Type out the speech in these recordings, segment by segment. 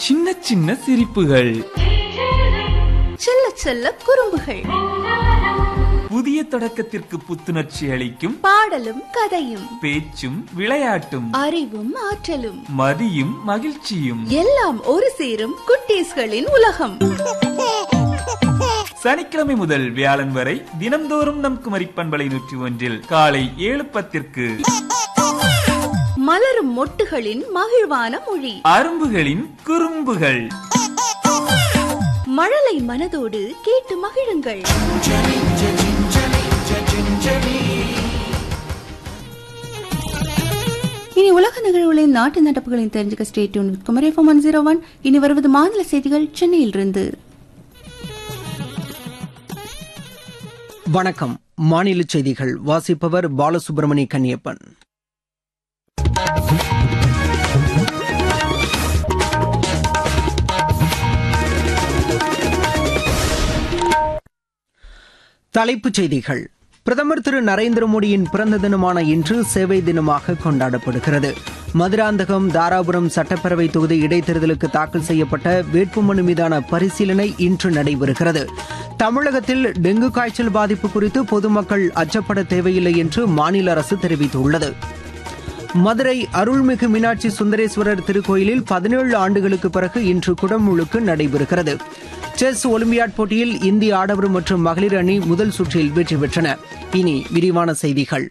சின்ன சின்ன சிரிப்புகள் செல்ல செல்ல குறும்புகள் புதிய தொடக்கத்திற்கு புத்துணர்ச்சி அளிக்கும் பாடலும் கதையும் பேச்சும் விளையாட்டும் அறிவும் ஆற்றலும் மதியும் மகிழ்ச்சியும் எல்லாம் ஒரு சேரும் குட்டீஸ்களின் உலகம் சனிக்கிழமை முதல் வியாழன் வரை தினம்தோறும் நம் குமரி பண்பலை நூற்றி ஒன்றில் காலை ஏழு பத்திற்கு மலரும் மொட்டுகளின் மகிழ்வான மொழி அரும்புகளின் குறும்புகள் மழலை மனதோடு கேட்டு மகிழுங்கள் இனி உலக நிகழ்வுகளின் நாட்டு நடப்புகளின் தெரிஞ்சுக்க stay tuned Kumari FM one zero one இனி வருவது மாநில செய்திகள் சென்னையிலிருந்து வணக்கம் மாநில செய்திகள் வாசிப்பவர் பாலசுப்ரமணி கன்னியப்பன் தலைப்புச் செய்திகள் பிரதமர் திரு நரேந்திர மோடியின் பிறந்த தினமான இன்று சேவை தினமாக கொண்டாடப்படுகிறது மதுராந்தகம் தாராபுரம் சட்டப்பேரவை தொகுதி இடைத்தேர்தலுக்கு தாக்கல் செய்யப்பட்ட வேட்புமனு மீதான பரிசீலனை இன்று நடைபெறுகிறது தமிழகத்தில் டெங்கு காய்ச்சல் பாதிப்பு குறித்து பொதுமக்கள் அச்சப்பட தேவையில்லை என்று மாநில அரசு தெரிவித்துள்ளது மதுரை அருள்மிகு மீனாட்சி சுந்தரேஸ்வரர் திருக்கோயிலில் பதினேழு ஆண்டுகளுக்கு பிறகு இன்று குடமுழுக்கு நடைபெறுகிறது செஸ் ஒலிம்பியாட் போட்டியில் இந்திய ஆடவர் மற்றும் மகளிர் அணி முதல் சுற்றில் வெற்றி பெற்றன இனி விரிவான செய்திகள்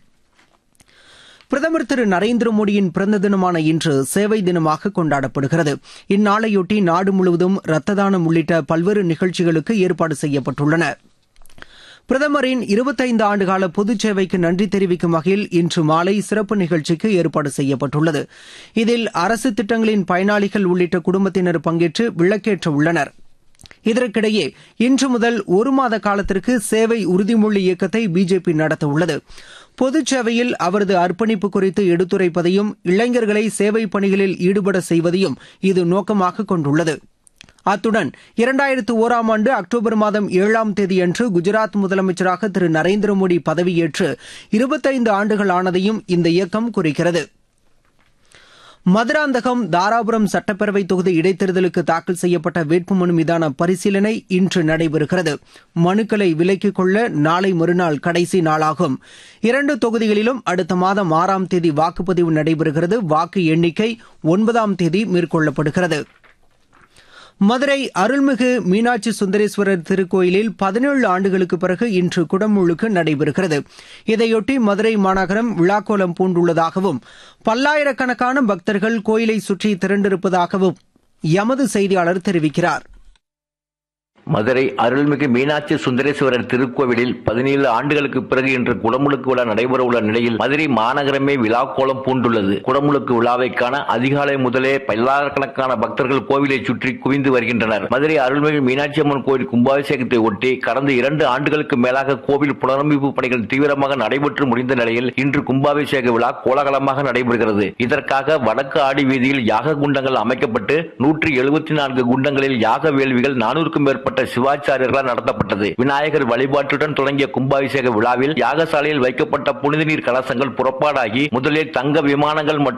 பிரதமர் திரு நரேந்திர மோடியின் பிறந்த தினமான இன்று சேவை தினமாக கொண்டாடப்படுகிறது இந்நாளையொட்டி நாடு முழுவதும் ரத்த தானம் உள்ளிட்ட பல்வேறு நிகழ்ச்சிகளுக்கு ஏற்பாடு செய்யப்பட்டுள்ளன பிரதமரின் இருபத்தைந்து ஆண்டுகால பொதுச் சேவைக்கு நன்றி தெரிவிக்கும் வகையில் இன்று மாலை சிறப்பு நிகழ்ச்சிக்கு ஏற்பாடு செய்யப்பட்டுள்ளது இதில் அரசு திட்டங்களின் பயனாளிகள் உள்ளிட்ட குடும்பத்தினர் பங்கேற்று விளக்கேற்ற உள்ளனர் இதற்கிடையே இன்று முதல் ஒரு மாத காலத்திற்கு சேவை உறுதிமொழி இயக்கத்தை பிஜேபி நடத்த உள்ளது பொதுச் சேவையில் அவரது அர்ப்பணிப்பு குறித்து எடுத்துரைப்பதையும் இளைஞர்களை சேவை பணிகளில் ஈடுபட செய்வதையும் இது நோக்கமாக கொண்டுள்ளது அத்துடன் இரண்டாயிரத்து ஓராம் ஆண்டு அக்டோபர் மாதம் ஏழாம் தேதியன்று குஜராத் முதலமைச்சராக திரு நரேந்திர மோடி பதவியேற்று இருபத்தைந்து ஆண்டுகள் ஆனதையும் இந்த இயக்கம் குறிக்கிறது மதுராந்தகம் தாராபுரம் சட்டப்பேரவை தொகுதி இடைத்தேர்தலுக்கு தாக்கல் செய்யப்பட்ட வேட்புமனு மீதான பரிசீலனை இன்று நடைபெறுகிறது மனுக்களை விலக்கிக் கொள்ள நாளை மறுநாள் கடைசி நாளாகும் இரண்டு தொகுதிகளிலும் அடுத்த மாதம் ஆறாம் தேதி வாக்குப்பதிவு நடைபெறுகிறது வாக்கு எண்ணிக்கை ஒன்பதாம் தேதி மேற்கொள்ளப்படுகிறது மதுரை அருள்மிகு மீனாட்சி சுந்தரேஸ்வரர் திருக்கோயிலில் பதினேழு ஆண்டுகளுக்கு பிறகு இன்று குடமுழுக்கு நடைபெறுகிறது இதையொட்டி மதுரை மாநகரம் விழாக்கோலம் பூண்டுள்ளதாகவும் பல்லாயிரக்கணக்கான பக்தர்கள் கோயிலை சுற்றி திரண்டிருப்பதாகவும் எமது செய்தியாளர் தெரிவிக்கிறார் மதுரை அருள்மிகு மீனாட்சி சுந்தரேஸ்வரர் திருக்கோவிலில் பதினேழு ஆண்டுகளுக்கு பிறகு இன்று குடமுழுக்கு விழா நடைபெற உள்ள நிலையில் மதுரை மாநகரமே விழா கோலம் பூண்டுள்ளது குடமுழுக்கு விழாவை காண அதிகாலை முதலே பல்லாயிரக்கணக்கான பக்தர்கள் கோவிலை சுற்றி குவிந்து வருகின்றனர் மதுரை அருள்மிகு மீனாட்சி அம்மன் கோவில் கும்பாபிஷேகத்தை ஒட்டி கடந்த இரண்டு ஆண்டுகளுக்கு மேலாக கோவில் புனரமைப்பு பணிகள் தீவிரமாக நடைபெற்று முடிந்த நிலையில் இன்று கும்பாபிஷேக விழா கோலாகலமாக நடைபெறுகிறது இதற்காக வடக்கு ஆடி வீதியில் யாக குண்டங்கள் அமைக்கப்பட்டு நூற்றி எழுபத்தி நான்கு குண்டங்களில் யாக வேள்விகள் நானூறுக்கும் மேற்பட்ட மேற்பட்ட சிவாச்சாரியர்களால் நடத்தப்பட்டது விநாயகர் வழிபாட்டுடன் தொடங்கிய கும்பாபிஷேக விழாவில் யாகசாலையில் வைக்கப்பட்ட புனித நீர் கலசங்கள் புறப்பாடாகி முதலில் தங்க விமானங்கள் மற்றும்